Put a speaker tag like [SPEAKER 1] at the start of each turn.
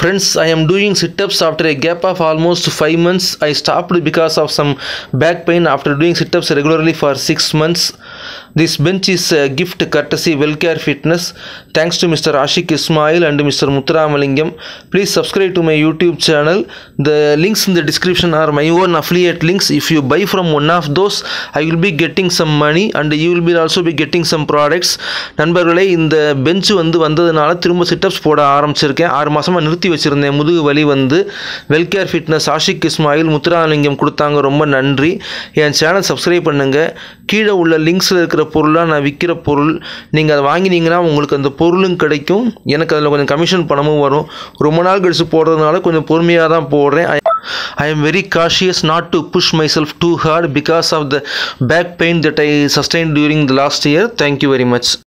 [SPEAKER 1] Friends, I am doing sit ups after a gap of almost 5 months. I stopped because of some back pain after doing sit ups regularly for 6 months. This bench is a gift courtesy Wellcare Fitness. Thanks to Mr. Ashik Ismail and Mr. Muthuramalingam. Please subscribe to my YouTube channel. The links in the description are my own affiliate links. If you buy from one of those, I will be getting some money and you will be also be getting some products. நண்பர்களே இந்த பெஞ்சு வந்து வந்ததுனால திரும்ப sit-ups போட ஆரம்பிச்சிருக்கேன் ஆறு மாதமாக நிறுத்தி வச்சுருந்தேன் முதுகு வலி வந்து வெல்கேர் ஃபிட்னஸ் ஆஷிக் இஸ்மாயில் முத்துராலிங்கம் கொடுத்தாங்க ரொம்ப நன்றி என் சேனல் சப்ஸ்கிரைப் பண்ணுங்கள் கீழே உள்ள லிங்க்ஸில் இருக்கிற பொருளாக நான் விற்கிற பொருள் நீங்கள் அதை வாங்கினீங்கன்னா உங்களுக்கு அந்த பொருளும் கிடைக்கும் எனக்கு அதில் கொஞ்சம் கமிஷன் பணமும் வரும் ரொம்ப நாள் கழிச்சு போடுறதுனால கொஞ்சம் பொறுமையாக தான் போடுறேன் I am very cautious not to push myself too hard because of the back pain that I sustained during the last year. Thank you very much.